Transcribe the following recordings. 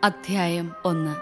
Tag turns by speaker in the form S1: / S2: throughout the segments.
S1: അധ്യായം ഒന്ന്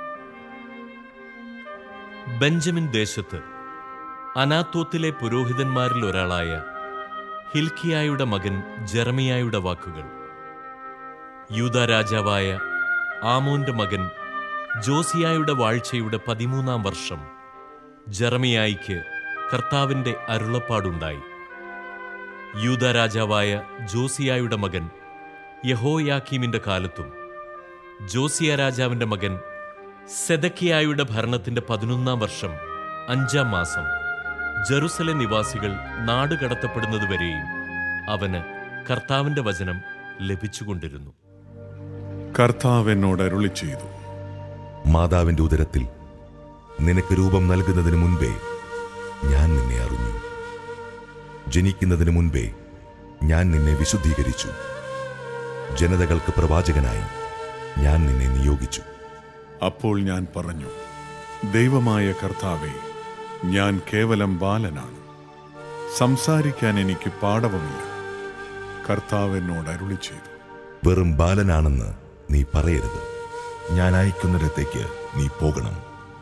S2: ബെഞ്ചമിൻ ദേശത്ത് അനാത്തോത്തിലെ പുരോഹിതന്മാരിൽ ഒരാളായ ഹിൽക്കിയായുടെ മകൻ ജെറമിയായുടെ വാക്കുകൾ യൂത രാജാവായ ആമോന്റെ മകൻ ജോസിയായുടെ വാഴ്ചയുടെ പതിമൂന്നാം വർഷം ജെറമിയായിക്ക് കർത്താവിന്റെ അരുളപ്പാടുണ്ടായി യൂത രാജാവായ ജോസിയായുടെ മകൻ യഹോയാക്കീമിന്റെ കാലത്തും ജോസിയ രാജാവിന്റെ മകൻ സെദക്കിയായുടെ ഭരണത്തിന്റെ പതിനൊന്നാം വർഷം അഞ്ചാം മാസം ജെറുസലേം നിവാസികൾ നാട് കടത്തപ്പെടുന്നതുവരെയും അവന് കർത്താവിന്റെ വചനം ലഭിച്ചുകൊണ്ടിരുന്നു
S3: കർത്താവ് എന്നോട് അരുളി ചെയ്തു
S4: മാതാവിന്റെ ഉദരത്തിൽ നിനക്ക് രൂപം നൽകുന്നതിന് മുൻപേ ഞാൻ നിന്നെ അറിഞ്ഞു ജനിക്കുന്നതിന് മുൻപേ ഞാൻ നിന്നെ വിശുദ്ധീകരിച്ചു ജനതകൾക്ക് പ്രവാചകനായി ഞാൻ നിന്നെ നിയോഗിച്ചു
S3: അപ്പോൾ ഞാൻ പറഞ്ഞു ദൈവമായ കർത്താവെ ഞാൻ കേവലം ബാലനാണ് സംസാരിക്കാൻ എനിക്ക് പാടവുമില്ല കർത്താവ് എന്നോട് അരുളി ചെയ്തു
S4: വെറും ബാലനാണെന്ന് നീ പറയരുത് ഞാൻ അയക്കുന്നിടത്തേക്ക് നീ പോകണം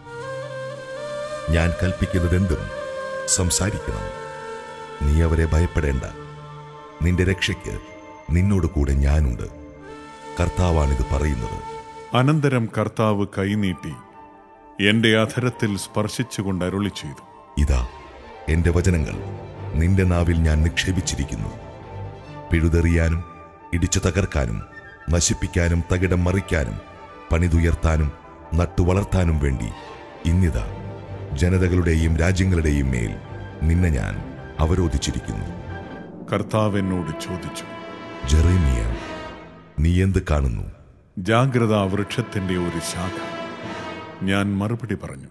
S4: ഞാൻ കൽപ്പിക്കുന്നതെന്തും സംസാരിക്കണം നീ അവരെ ഭയപ്പെടേണ്ട നിന്റെ രക്ഷയ്ക്ക് നിന്നോട് കൂടെ ഞാനുണ്ട് കർത്താവാണിത് പറയുന്നത്
S3: അനന്തരം കർത്താവ് കൈനീട്ടി എന്റെ അധരത്തിൽ സ്പർശിച്ചുകൊണ്ട് അരുളി ചെയ്തു
S4: ഇതാ എന്റെ വചനങ്ങൾ നിന്റെ നാവിൽ ഞാൻ നിക്ഷേപിച്ചിരിക്കുന്നു പിഴുതെറിയാനും ഇടിച്ചു തകർക്കാനും നശിപ്പിക്കാനും തകിടം മറിക്കാനും പണിതുയർത്താനും നട്ടുവളർത്താനും വേണ്ടി ഇന്നിതാ ജനതകളുടെയും രാജ്യങ്ങളുടെയും മേൽ നിന്നെ ഞാൻ അവരോധിച്ചിരിക്കുന്നു
S3: കർത്താവ് എന്നോട് ചോദിച്ചു
S4: ജെറേമിയ നീ എന്ത് കാണുന്നു
S3: ജാഗ്രതാ വൃക്ഷത്തിന്റെ ഒരു ശാഖ ഞാൻ മറുപടി പറഞ്ഞു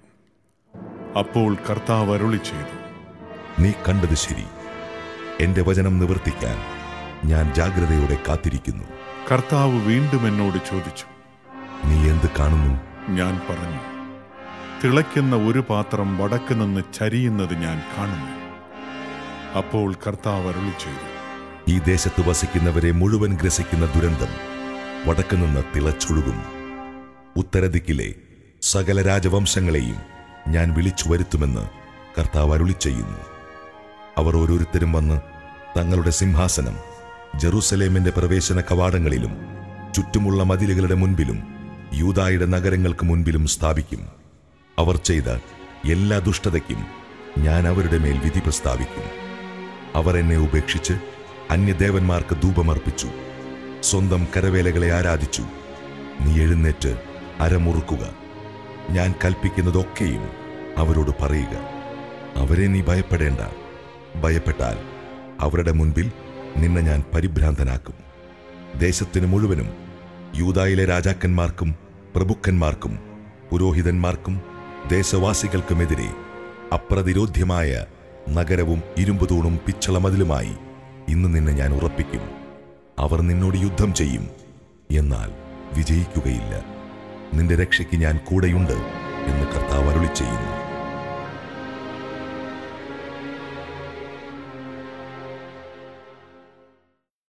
S3: അപ്പോൾ കർത്താവ് അരുളി ചെയ്തു
S4: നീ കണ്ടത് ശരി എന്റെ വചനം നിവർത്തിക്കാൻ ഞാൻ ജാഗ്രതയോടെ കാത്തിരിക്കുന്നു
S3: കർത്താവ് വീണ്ടും എന്നോട് ചോദിച്ചു
S4: നീ എന്ത് കാണുന്നു
S3: ഞാൻ പറഞ്ഞു തിളയ്ക്കുന്ന ഒരു പാത്രം വടക്ക് നിന്ന് ചരിയുന്നത് ഞാൻ കാണുന്നു അപ്പോൾ കർത്താവ് അരുളി ചെയ്തു
S4: ഈ ദേശത്ത് വസിക്കുന്നവരെ മുഴുവൻ ഗ്രസിക്കുന്ന ദുരന്തം വടക്ക് നിന്ന് തിളച്ചൊഴുകും ഉത്തരദിക്കിലെ സകല രാജവംശങ്ങളെയും ഞാൻ വിളിച്ചു വരുത്തുമെന്ന് കർത്താവ് അരുളി ചെയ്യുന്നു അവർ ഓരോരുത്തരും വന്ന് തങ്ങളുടെ സിംഹാസനം ജെറൂസലേമിന്റെ പ്രവേശന കവാടങ്ങളിലും ചുറ്റുമുള്ള മതിലുകളുടെ മുൻപിലും യൂതായുടെ നഗരങ്ങൾക്ക് മുൻപിലും സ്ഥാപിക്കും അവർ ചെയ്ത എല്ലാ ദുഷ്ടതയ്ക്കും ഞാൻ അവരുടെ മേൽ വിധി പ്രസ്താവിക്കും അവർ എന്നെ ഉപേക്ഷിച്ച് അന്യദേവന്മാർക്ക് ധൂപമർപ്പിച്ചു സ്വന്തം കരവേലകളെ ആരാധിച്ചു നീ എഴുന്നേറ്റ് അരമുറുക്കുക ഞാൻ കൽപ്പിക്കുന്നതൊക്കെയും അവരോട് പറയുക അവരെ നീ ഭയപ്പെടേണ്ട ഭയപ്പെട്ടാൽ അവരുടെ മുൻപിൽ നിന്നെ ഞാൻ പരിഭ്രാന്തനാക്കും ദേശത്തിന് മുഴുവനും യൂതായിലെ രാജാക്കന്മാർക്കും പ്രഭുക്കന്മാർക്കും പുരോഹിതന്മാർക്കും ദേശവാസികൾക്കുമെതിരെ അപ്രതിരോധ്യമായ നഗരവും ഇരുമ്പുതൂണും പിച്ചളമതിലുമായി ഇന്ന് നിന്നെ ഞാൻ ഉറപ്പിക്കും അവർ നിന്നോട് യുദ്ധം ചെയ്യും എന്നാൽ വിജയിക്കുകയില്ല നിന്റെ രക്ഷയ്ക്ക് ഞാൻ കൂടെയുണ്ട് എന്ന് കർത്താവ് അരുളി ചെയ്യുന്നു